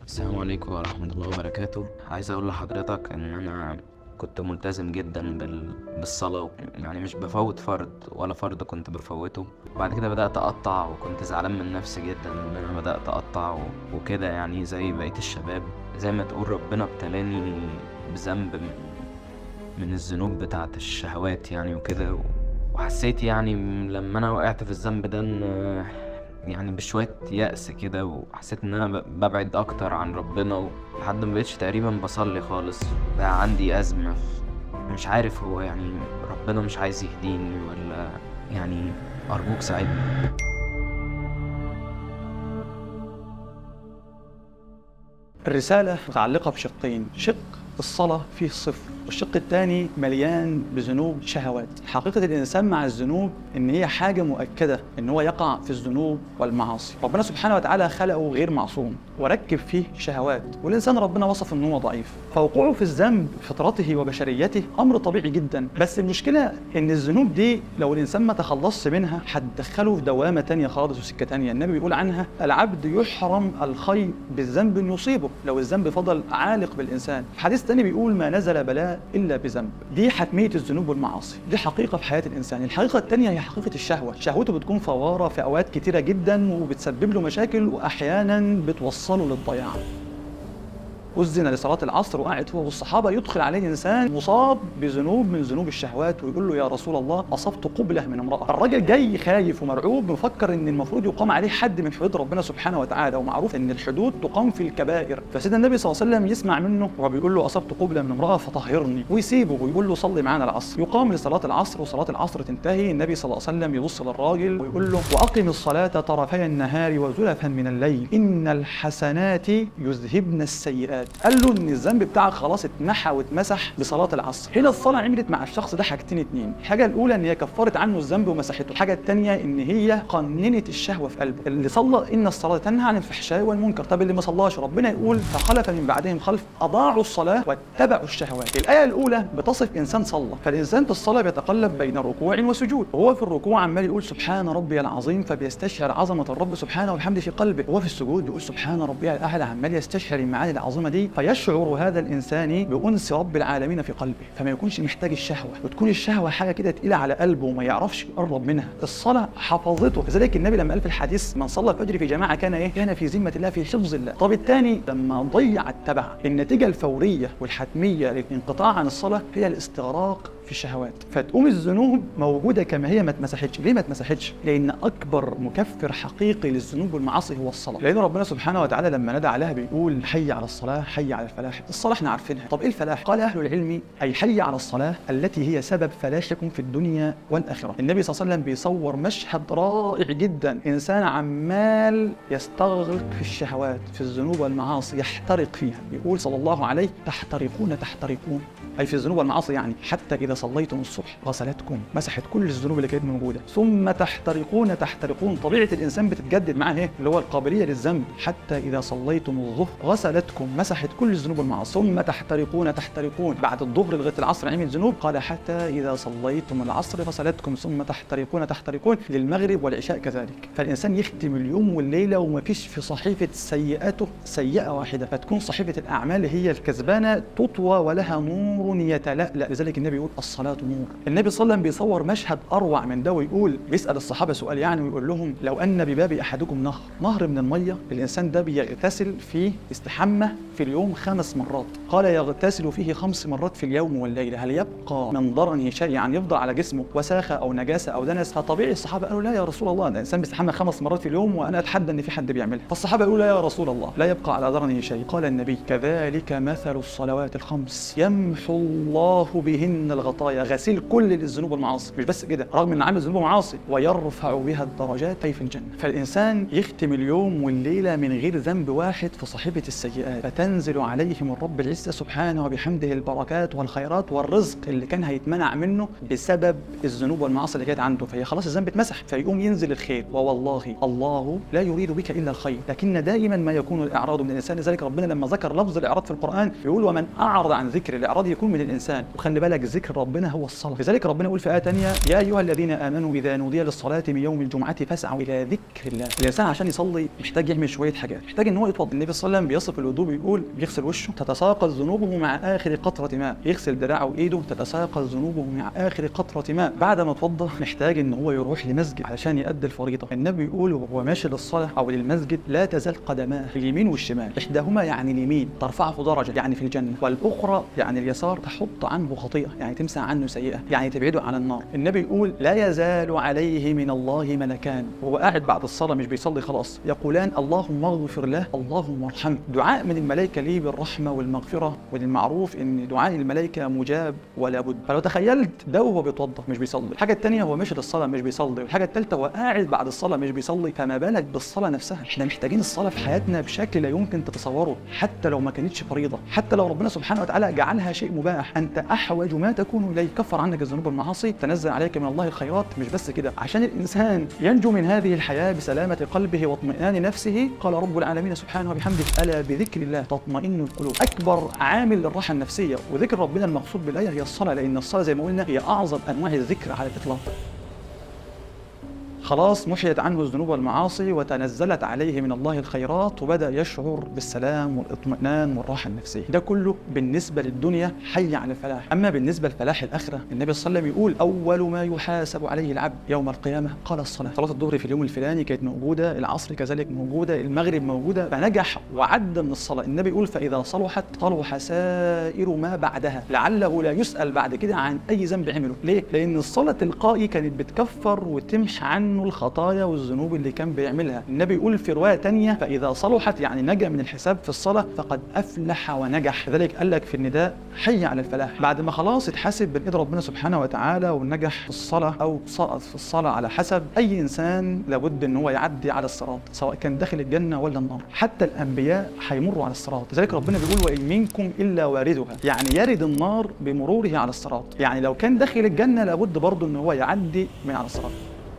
السلام عليكم ورحمة الله وبركاته عايز أقول لحضرتك إن أنا كنت ملتزم جدا بال... بالصلاة يعني مش بفوت فرض ولا فرض كنت بفوته وبعد كده بدأت أقطع وكنت زعلان من نفسي جدا إن أنا بدأت أقطع و... وكده يعني زي بقية الشباب زي ما تقول ربنا ابتلاني بذنب من, من الذنوب بتاعت الشهوات يعني وكده و... وحسيت يعني لما أنا وقعت في الذنب ده إن يعني بشوية يأس كده وحسيت إن أنا ب- ببعد أكتر عن ربنا لحد ما مبقتش تقريبا بصلي خالص بقى عندي أزمة مش عارف هو يعني ربنا مش عايز يهديني ولا يعني أرجوك ساعدني الرسالة متعلقة بشقين شق الصلاة فيه صفر والشق الثاني مليان بذنوب شهوات حقيقة الإنسان مع الذنوب إن هي حاجة مؤكدة إن هو يقع في الذنوب والمعاصي ربنا سبحانه وتعالى خلقه غير معصوم وركب فيه شهوات والإنسان ربنا وصف إن هو ضعيف فوقوعه في الذنب فطرته وبشريته أمر طبيعي جدا بس المشكلة إن الذنوب دي لو الإنسان ما تخلصش منها هتدخله في دوامة تانية خالص وسكة تانية النبي بيقول عنها العبد يحرم الخير بالذنب يصيبه لو الذنب فضل عالق بالإنسان حديث تاني بيقول ما نزل بلاء إلا بذنب دي حتمية الذنوب والمعاصي دي حقيقة في حياة الإنسان الحقيقة التانية هي حقيقة الشهوة شهوته بتكون فوارة في أوقات كتيرة جدا وبتسبب له مشاكل وأحيانا بتوصله للضياع أذن لصلاة العصر وقعد هو والصحابة يدخل عليه إنسان مصاب بذنوب من ذنوب الشهوات ويقول له يا رسول الله أصبت قبلة من امرأة الراجل جاي خايف ومرعوب مفكر إن المفروض يقام عليه حد من حدود ربنا سبحانه وتعالى ومعروف إن الحدود تقام في الكبائر فسيدنا النبي صلى الله عليه وسلم يسمع منه وهو بيقول له أصبت قبلة من امرأة فطهرني ويسيبه ويقول له صلي معانا العصر يقام لصلاة العصر وصلاة العصر تنتهي النبي صلى الله عليه وسلم يبص للراجل ويقول له وأقم الصلاة طرفي النهار وزلفا من الليل إن الحسنات يذهبن السيئات قال له ان الذنب بتاعك خلاص اتمحى واتمسح بصلاه العصر هنا الصلاه عملت مع الشخص ده حاجتين اتنين الحاجه الاولى ان هي كفرت عنه الذنب ومسحته الحاجه الثانيه ان هي قننت الشهوه في قلبه اللي صلى ان الصلاه تنهى عن الفحشاء والمنكر طب اللي ما صلاش ربنا يقول فخلف من بعدهم خلف اضاعوا الصلاه واتبعوا الشهوات الايه الاولى بتصف انسان صلى فالانسان في الصلاه بيتقلب بين ركوع وسجود وهو في الركوع عمال يقول سبحان ربي العظيم فبيستشعر عظمه الرب سبحانه وبحمده في قلبه وهو في السجود بيقول سبحان ربي الاعلى عمال يستشعر المعاني العظيمه دي فيشعر هذا الانسان بانس رب العالمين في قلبه فما يكونش محتاج الشهوه وتكون الشهوه حاجه كده تقيله على قلبه وما يعرفش يقرب منها الصلاه حفظته لذلك النبي لما قال في الحديث من صلى الفجر في جماعه كان ايه كان في ذمه الله في حفظ الله طب الثاني لما ضيع التبع النتيجه الفوريه والحتميه للانقطاع عن الصلاه هي الاستغراق في الشهوات فتقوم الذنوب موجوده كما هي ما اتمسحتش ليه ما اتمسحتش لان اكبر مكفر حقيقي للذنوب والمعاصي هو الصلاه لان ربنا سبحانه وتعالى لما ندى عليها بيقول حي على الصلاه حي على الفلاح الصلاه احنا عارفينها طب ايه الفلاح قال اهل العلم اي حي على الصلاه التي هي سبب فلاحكم في الدنيا والاخره النبي صلى الله عليه وسلم بيصور مشهد رائع جدا انسان عمال يستغرق في الشهوات في الذنوب والمعاصي يحترق فيها يقول صلى الله عليه تحترقون تحترقون اي في الذنوب والمعاصي يعني حتى اذا صليتم الصبح غسلتكم مسحت كل الذنوب اللي كانت موجوده ثم تحترقون تحترقون طبيعه الانسان بتتجدد معاه ايه اللي هو القابليه للذنب حتى اذا صليتم الظهر غسلتكم مسحت كل الذنوب والمعاصي ثم تحترقون تحترقون بعد الظهر لغايه العصر عمل ذنوب قال حتى اذا صليتم العصر غسلتكم ثم تحترقون تحترقون للمغرب والعشاء كذلك فالانسان يختم اليوم والليله وما فيش في صحيفه سيئاته سيئه واحده فتكون صحيفه الاعمال هي الكسبانه تطوى ولها نور يتلألأ لذلك النبي يقول الصلاه نور النبي صلى الله عليه وسلم بيصور مشهد اروع من ده ويقول بيسال الصحابه سؤال يعني ويقول لهم لو ان بباب احدكم نهر نهر من الميه الانسان ده بيغتسل فيه استحمى في اليوم خمس مرات قال يغتسل فيه خمس مرات في اليوم والليله هل يبقى من ضرنه شيء يعني يفضل على جسمه وساخه او نجاسه او دنس فطبيعي الصحابه قالوا لا يا رسول الله ده الانسان بيستحمى خمس مرات في اليوم وانا اتحدى ان في حد بيعملها فالصحابه يقولوا لا يا رسول الله لا يبقى على ضرنه شيء قال النبي كذلك مثل الصلوات الخمس يمحو الله بهن الغطايا غسيل كل الذنوب والمعاصي مش بس كده رغم ان عامل ذنوب ومعاصي ويرفع بها الدرجات أي في الجنه فالانسان يختم اليوم والليله من غير ذنب واحد في صحيفه السيئات فتنزل عليه من رب العزه سبحانه وبحمده البركات والخيرات والرزق اللي كان هيتمنع منه بسبب الذنوب والمعاصي اللي كانت عنده فهي خلاص الذنب اتمسح فيقوم ينزل الخير ووالله الله لا يريد بك الا الخير لكن دائما ما يكون الاعراض من الانسان لذلك ربنا لما ذكر لفظ الاعراض في القران يقول ومن اعرض عن ذكر الاعراض يكون من الانسان وخلي بالك ذكر ربنا هو الصلاه لذلك ربنا يقول في ايه ثانيه يا ايها الذين امنوا اذا نودي للصلاه من يوم الجمعه فاسعوا الى ذكر الله الانسان عشان يصلي محتاج يعمل شويه حاجات محتاج ان هو يتوضا النبي صلى الله عليه وسلم بيصف الوضوء بيقول بيغسل وشه تتساقط ذنوبه مع اخر قطره ماء يغسل دراعه وايده تتساقط ذنوبه مع اخر قطره ماء بعد ما اتوضا محتاج ان هو يروح لمسجد علشان يؤدي الفريضه النبي يقول وهو ماشي للصلاه او للمسجد لا تزال قدماه اليمين والشمال احداهما يعني اليمين ترفعه درجه يعني في الجنه والاخرى يعني اليسار تحط عنه خطيئه يعني تمسح عنه سيئه يعني تبعده عن النار النبي يقول لا يزال عليه من الله ملكان وهو قاعد بعد الصلاه مش بيصلي خلاص يقولان اللهم اغفر له اللهم ارحمه دعاء من الملائكه ليه بالرحمه والمغفره وللمعروف ان دعاء الملائكه مجاب ولا بد فلو تخيلت ده وهو بيتوضا مش بيصلي الحاجه الثانيه هو مشي للصلاه مش بيصلي والحاجه الثالثه هو قاعد بعد الصلاه مش بيصلي فما بالك بالصلاه نفسها احنا محتاجين الصلاه في حياتنا بشكل لا يمكن تتصوره حتى لو ما كانتش فريضه حتى لو ربنا سبحانه وتعالى جعلها شيء مباح انت احوج ما تكون اليه كفر عنك الذنوب والمعاصي تنزل عليك من الله الخيرات مش بس كده عشان الانسان ينجو من هذه الحياه بسلامه قلبه واطمئنان نفسه قال رب العالمين سبحانه وبحمده الا بذكر الله تطمئن القلوب اكبر عامل للراحه النفسيه وذكر ربنا المقصود بالايه هي الصلاه لان الصلاه زي ما قلنا هي اعظم انواع الذكر على الاطلاق خلاص محيت عنه الذنوب والمعاصي وتنزلت عليه من الله الخيرات وبدا يشعر بالسلام والاطمئنان والراحه النفسيه ده كله بالنسبه للدنيا حي على الفلاح اما بالنسبه لفلاح الاخره النبي صلى الله عليه وسلم يقول اول ما يحاسب عليه العبد يوم القيامه قال الصلاه صلاه الظهر في اليوم الفلاني كانت موجوده العصر كذلك موجوده المغرب موجوده فنجح وعد من الصلاه النبي يقول فاذا صلحت صلح سائر ما بعدها لعله لا يسال بعد كده عن اي ذنب عمله ليه لان الصلاه تلقائي كانت بتكفر وتمحي عنه الخطايا والذنوب اللي كان بيعملها النبي يقول في روايه تانية فاذا صلحت يعني نجا من الحساب في الصلاه فقد افلح ونجح لذلك قال لك في النداء حي على الفلاح بعد ما خلاص اتحاسب بين ايد ربنا سبحانه وتعالى ونجح في الصلاه او سقط في الصلاه على حسب اي انسان لابد ان هو يعدي على الصراط سواء كان داخل الجنه ولا النار حتى الانبياء هيمروا على الصراط لذلك ربنا بيقول وان منكم الا واردها يعني يرد النار بمروره على الصراط يعني لو كان داخل الجنه لابد برضه ان هو يعدي من على الصراط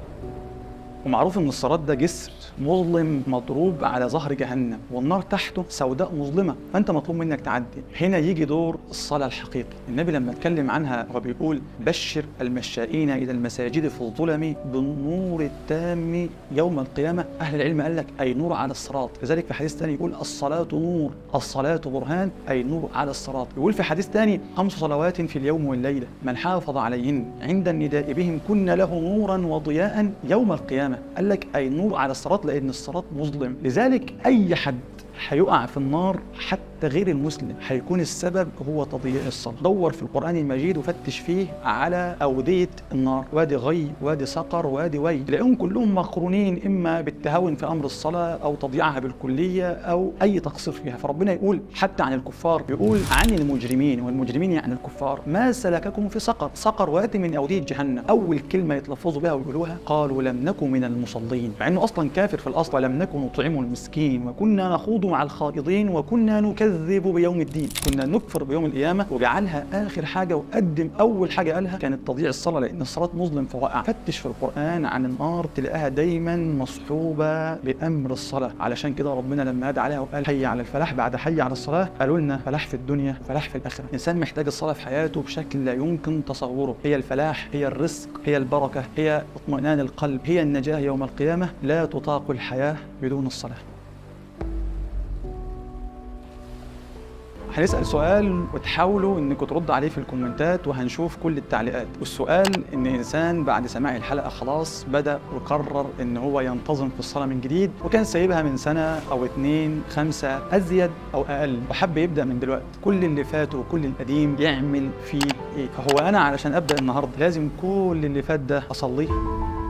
ومعروف ان الصراط ده جسر مظلم مضروب على ظهر جهنم والنار تحته سوداء مظلمه فانت مطلوب منك تعدي هنا يجي دور الصلاه الحقيقي النبي لما اتكلم عنها هو بيقول بشر المشائين الى المساجد في الظلم بالنور التام يوم القيامه اهل العلم قال لك اي نور على الصراط لذلك في حديث ثاني يقول الصلاه نور الصلاه برهان اي نور على الصراط يقول في حديث ثاني خمس صلوات في اليوم والليله من حافظ عليهن عند النداء بهم كن له نورا وضياء يوم القيامه قال لك اي نور على الصراط لان الصراط مظلم لذلك اي حد هيقع في النار حتى غير المسلم هيكون السبب هو تضييع الصلاة دور في القرآن المجيد وفتش فيه على أودية النار وادي غي وادي سقر وادي وي تلاقيهم كلهم مقرونين إما بالتهاون في أمر الصلاة أو تضييعها بالكلية أو أي تقصير فيها فربنا يقول حتى عن الكفار يقول عن المجرمين والمجرمين يعني الكفار ما سلككم في سقر سقر وادي من أودية جهنم أول كلمة يتلفظوا بها ويقولوها قالوا لم نكن من المصلين مع أنه أصلا كافر في الأصل ولم نكن نطعم المسكين وكنا نخوض مع الخائضين وكنا نكذب بيوم الدين كنا نكفر بيوم القيامة وجعلها آخر حاجة وقدم أول حاجة قالها كانت تضييع الصلاة لأن الصلاة مظلم فوقع فتش في القرآن عن النار تلاقيها دايما مصحوبة بأمر الصلاة علشان كده ربنا لما نادى عليها وقال حي على الفلاح بعد حي على الصلاة قالوا لنا فلاح في الدنيا فلاح في الآخرة الإنسان محتاج الصلاة في حياته بشكل لا يمكن تصوره هي الفلاح هي الرزق هي البركة هي اطمئنان القلب هي النجاة يوم القيامة لا تطاق الحياة بدون الصلاة هنسأل سؤال وتحاولوا انكم تردوا عليه في الكومنتات وهنشوف كل التعليقات والسؤال ان انسان بعد سماع الحلقة خلاص بدأ وقرر ان هو ينتظم في الصلاة من جديد وكان سايبها من سنة او اتنين خمسة ازيد او اقل وحب يبدأ من دلوقتي كل اللي فات وكل القديم يعمل فيه ايه فهو انا علشان ابدأ النهاردة لازم كل اللي فات ده اصليه